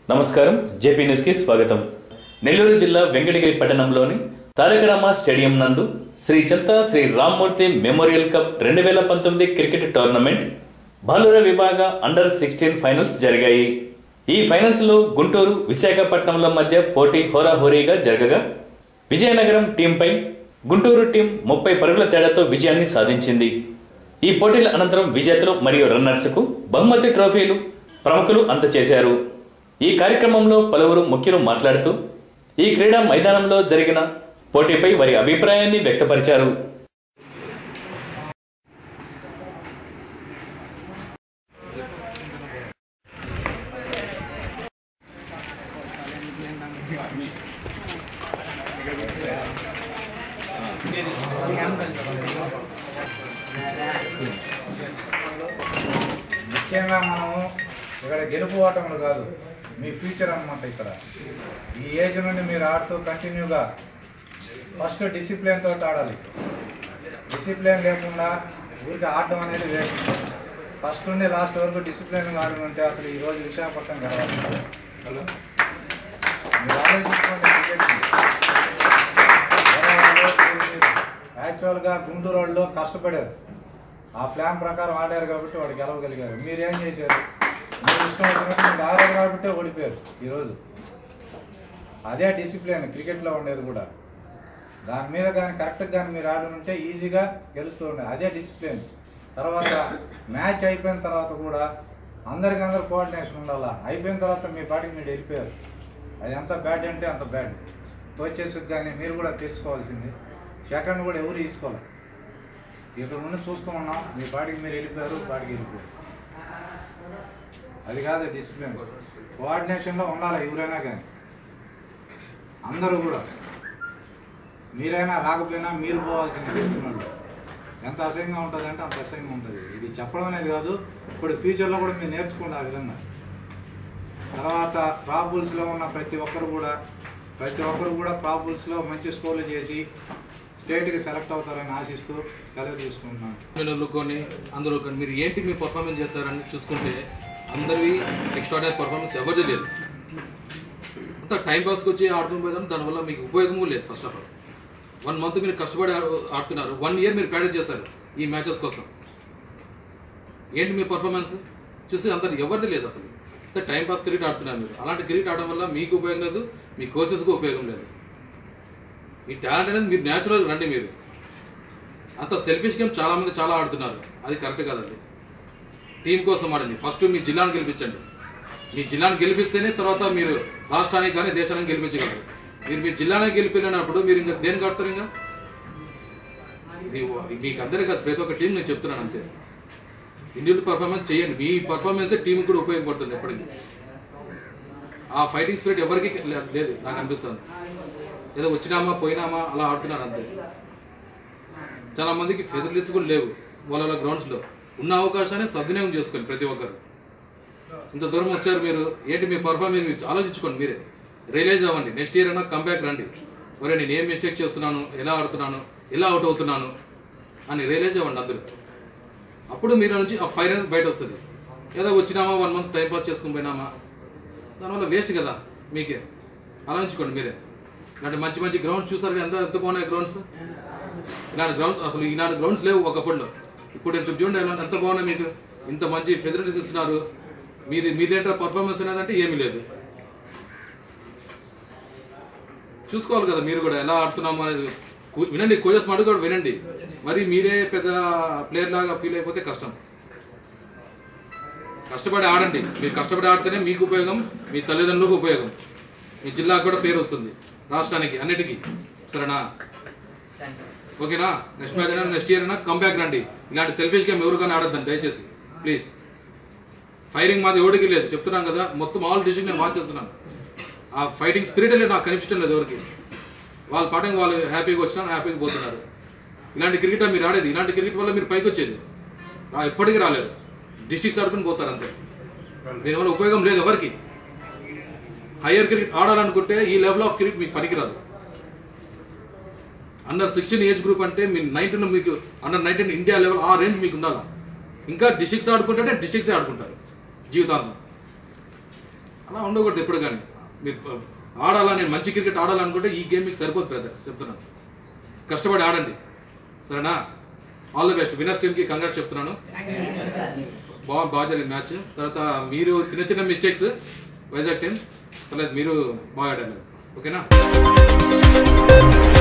నమస్కారం జేపీ న్యూస్కి స్వాగతం నెల్లూరు జిల్లా వెంకటగిరి పట్టణంలోని తారకరామ స్టేడియం నందు శ్రీ చింత శ్రీ రామ్మూర్తి మెమోరియల్ కప్ రెండు వేల పంతొమ్మిది క్రికెట్ టోర్నమెంట్ బాలుర విభాగ అండర్ సిక్స్టీన్ ఫైనల్స్ జరిగాయి ఈ ఫైనల్స్ లో గుంటూరు విశాఖపట్నంల మధ్య పోటీ హోరాహోరీగా జరగగా విజయనగరం టీంపై గుంటూరు టీం ముప్పై పరుగుల తేడాతో విజయాన్ని సాధించింది ఈ పోటీల అనంతరం విజేతలు మరియు రన్నర్స్కు బహుమతి ట్రోఫీలు ప్రముఖులు అందజేశారు ఈ కార్యక్రమంలో పలువురు ముఖ్యులు మాట్లాడుతూ ఈ క్రీడా మైదానంలో జరిగిన పోటీపై వారి అభిప్రాయాన్ని వ్యక్తపరిచారు ముఖ్యంగా మనము ఇక్కడ గెలుపు ఓటములు కాదు మీ ఫ్యూచర్ అన్నమాట ఇక్కడ ఈ ఏజ్ నుండి మీరు ఆడుతూ కంటిన్యూగా ఫస్ట్ డిసిప్లిన్ తోటి ఆడాలి డిసిప్లిన్ లేకుండా ఊరికి ఆడడం అనేది వేస్ట్ ఫస్ట్ నుండి లాస్ట్ వరకు డిసిప్లిన్ ఆడమంటే అసలు ఈ రోజు విశాఖపట్నం గెలవాలి మీరు ఆలోచించుకోండి క్రికెట్ని. వేరే వాళ్ళు యాక్చువల్గా గుంటూరు వాళ్ళు కష్టపడారు ఆ ప్లాన్ ప్రకారం ఆడారు కాబట్టి వాడు గెలవగలిగారు మీరు ఏం చేశారు మీరు ఇష్టం వచ్చినట్టు మీరు ఆడారు కాబట్టి ఓడిపోయారు ఈరోజు అదే డిసిప్లిన్ క్రికెట్లో ఉండేది కూడా దాని మీద కానీ కరెక్ట్గా కానీ మీరు ఆడుంటే ఈజీగా గెలుస్తూ ఉండే అదే డిసిప్లిన్ తర్వాత మ్యాచ్ అయిపోయిన తర్వాత కూడా అందరికి అందరు కోఆర్డినేషన్ ఉండాలా అయిపోయిన తర్వాత మీ పాటికి మీరు వెళ్ళిపోయారు అది ఎంత బ్యాడ్ అంటే అంత బ్యాడ్ కోచెస్కి కానీ మీరు కూడా తెలుసుకోవాల్సింది సెకండ్ కూడా ఎవరు తీసుకోవాలి ఇక్కడ నుండి చూస్తూ ఉన్నాం మీ పాటికి మీరు వెళ్ళిపోయారు పాటికి వెళ్ళిపోయారు అది కాదు డిసిప్లిన్ కోఆర్డినేషన్లో ఉండాలి ఎవరైనా కానీ అందరూ కూడా మీరైనా రాకపోయినా మీరు పోవాల్సింది గెలిచినోళ్ళు ఎంత అసహ్యంగా ఉంటుంది అంటే అంత అసహ్యంగా ఉంటుంది ఇది చెప్పడం అనేది కాదు ఇప్పుడు ఫ్యూచర్లో కూడా మీరు నేర్చుకోండి ఆ విధంగా తర్వాత ప్రాబుల్స్లో ఉన్న ప్రతి ఒక్కరు కూడా ప్రతి ఒక్కరు కూడా ప్రాబుల్స్లో మంచి స్కోర్లు చేసి స్టేట్కి సెలెక్ట్ అవుతారని ఆశిస్తూ సెలవు తీసుకుంటున్నాను పిల్లలు కొన్ని అందరూ కొన్ని మీరు ఏంటి మీ పర్ఫార్మెన్స్ చేస్తారని చూసుకుంటే అందరివి ఎక్స్ట్రాడనరీ పర్ఫార్మెన్స్ ఎవరిది లేదు అంతా టైం పాస్కి వచ్చి ఆడుతూ పోయడం దానివల్ల మీకు ఉపయోగం కూడా లేదు first of all one month మీరు కష్టపడి ఆడు- ఆడుతున్నారు వన్ ఇయర్ మీరు ప్రాక్టీస్ చేస్తారు ఈ మ్యాచెస్ కోసం ఏంటి మీ పర్ఫార్మెన్స్ చూసి అందరు ఎవరిది లేదు అసలు అంతా టైం పాస్ క్రికెట్ ఆడుతున్నారు మీరు అలాంటి క్రికెట్ ఆడడం వల్ల మీకు ఉపయోగం లేదు మీ కోచెస్కి ఉపయోగం లేదు మీ టాలెంట్ అనేది మీరు న్యాచురల్ రండి మీరు అంత సెల్ఫిష్ గేమ్ చాలా మంది చాలా ఆడుతున్నారు అది కరెక్ట్ కాదండి టీం కోసం ఆడండి ఫస్ట్ మీ జిల్లాను గెలిపించండి మీ జిల్లాను గెలిపిస్తేనే తర్వాత మీరు రాష్ట్రానికి కానీ దేశానికి గెలిపించగలరు మీరు మీ జిల్లానే గెలిపినప్పుడు మీరు ఇంకా దేనికి ఆడతారు ఇంకా ఇది మీకు అందరికీ కాదు ప్రతి ఒక్క టీం నేను చెప్తున్నాను అంతే ఇండివిజువల్ పర్ఫార్మెన్స్ చేయండి మీ పర్ఫార్మెన్సే టీం కూడా ఉపయోగపడుతుంది ఎప్పటికీ ఆ ఫైటింగ్ స్పిరిట్ ఎవరికి లే- లేదు నాకు అనిపిస్తుంది ఏదో వచ్చినామా పోయినామా అలా ఆడుతున్నారు అంతే చాలా మందికి ఫెసిలిటీస్ కూడా లేవు వాళ్ళ వాళ్ళ గ్రౌండ్స్లో ఉన్న అవకాశాన్ని సద్వినియోగం చేసుకోండి ప్రతి ఒక్కరు ఇంత దూరం వచ్చారు మీరు ఏంటి మీ పర్ఫార్మెన్స్ మీరు ఆలోచించుకోండి మీరే రియలైజ్ అవ్వండి నెక్స్ట్ ఇయర్ అయినా కంబ్యాక్ రండి ఒరే నేను ఏం మిస్టేక్ చేస్తున్నాను ఎలా ఆడుతున్నాను ఎలా అవుట్ అవుతున్నాను అని రియలైజ్ అవ్వండి అందరూ అప్పుడు మీరు నుంచి ఆ ఫైర్ అనేది బయట వస్తుంది ఏదో వచ్చినామా వన్ మంత్ టైం పాస్ చేసుకుని పోయినామా దానివల్ల వేస్ట్ కదా మీకే ఆలోచించుకోండి మీరే ఇలాంటి మంచి మంచి గ్రౌండ్స్ చూసారు ఎంత ఎంత బాగున్నాయి గ్రౌండ్స్ ఇలాంటి గ్రౌండ్ అసలు ఇలాంటి గ్రౌండ్స్ లేవు ఒకప్పుడు ఇప్పుడు ఇంత చూడండి ఎలా- ఎంత బాగున్నాయి మీకు ఇంత మంచి ఫెసిలిటీస్ ఇస్తున్నారు మీది మీదేంటో పర్ఫార్మెన్స్ అనేది అంటే ఏమీ లేదు చూసుకోవాలి కదా మీరు కూడా ఎలా ఆడుతున్నాము అనేది కు- వినండి కోచెస్ మాట కూడా వినండి మరి మీరే పెద్ద ప్లేయర్ లాగా ఫీల్ అయిపోతే కష్టం కష్టపడి ఆడండి మీరు కష్టపడి ఆడితేనే మీకు ఉపయోగం మీ తల్లిదండ్రులకు ఉపయోగం మీ జిల్లాకు కూడా పేరు వస్తుంది రాష్ట్రానికి అన్నిటికీ సరేనా ఓకేనా నెక్స్ట్ మ్యాచ్ అయినా నెక్స్ట్ ఇయర్ అయినా కంబ్యాక్ రండి ఇలాంటి సెల్ఫిష్ గేమ్ ఎవరు కానీ ఆడద్దండి దయచేసి ప్లీజ్ ఫైరింగ్ మాది ఎవరికి లేదు చెప్తున్నాం కదా మొత్తం ఆల్ డిస్ట్రిక్ట్ నేను వాచ్ చేస్తున్నాను ఆ ఫైటింగ్ స్పిరిట్ లేదు నాకు కనిపించడం లేదు ఎవరికి వాళ్ళ పాఠం వాళ్ళు హ్యాపీగా వచ్చినా హ్యాపీగా పోతున్నారు ఇలాంటి క్రికెట్ మీరు ఆడేది ఇలాంటి క్రికెట్ వల్ల మీరు పైకి వచ్చేది రా- ఎప్పటికీ రాలేరు డిస్ట్రిక్ట్స్ ఆడుకుని పోతారు అంతే దీనివల్ల ఉపయోగం లేదు ఎవరికి హయ్యర్ క్రికెట్ ఆడాలనుకుంటే ఈ లెవెల్ ఆఫ్ క్రికెట్ మీకు పనికిరాదు అండర్ సిక్స్టీన్ ఏజ్ గ్రూప్ అంటే మీ నైన్టీన్ మీకు అండర్ నైన్టీన్ ఇండియా లెవెల్ ఆ రేంజ్ మీకు ఉండాలి ఇంకా డిస్ట్రిక్ట్స్ ఆడుకుంటే డిస్ట్రిక్ట్సే ఆడుకుంటారు జీవితాంతం అలా ఉండకూడదు ఎప్పుడు కానీ మీరు ప- ఆడాలా నేను మంచి క్రికెట్ ఆడాలనుకుంటే ఈ గేమ్ మీకు సరిపోదు బ్రదర్స్ చెప్తున్నాను కష్టపడి ఆడండి సరేనా ఆల్ ది బెస్ట్ విన్నర్స్ టీమ్కి కంగ్రాట్స్ చెప్తున్నాను బాగా బాగా జరిగింది మ్యాచ్ తర్వాత మీరు చిన్న చిన్న మిస్టేక్స్ వైజాగ్ టీం తర్వాత మీరు బాగా ఆడారు ఓకేనా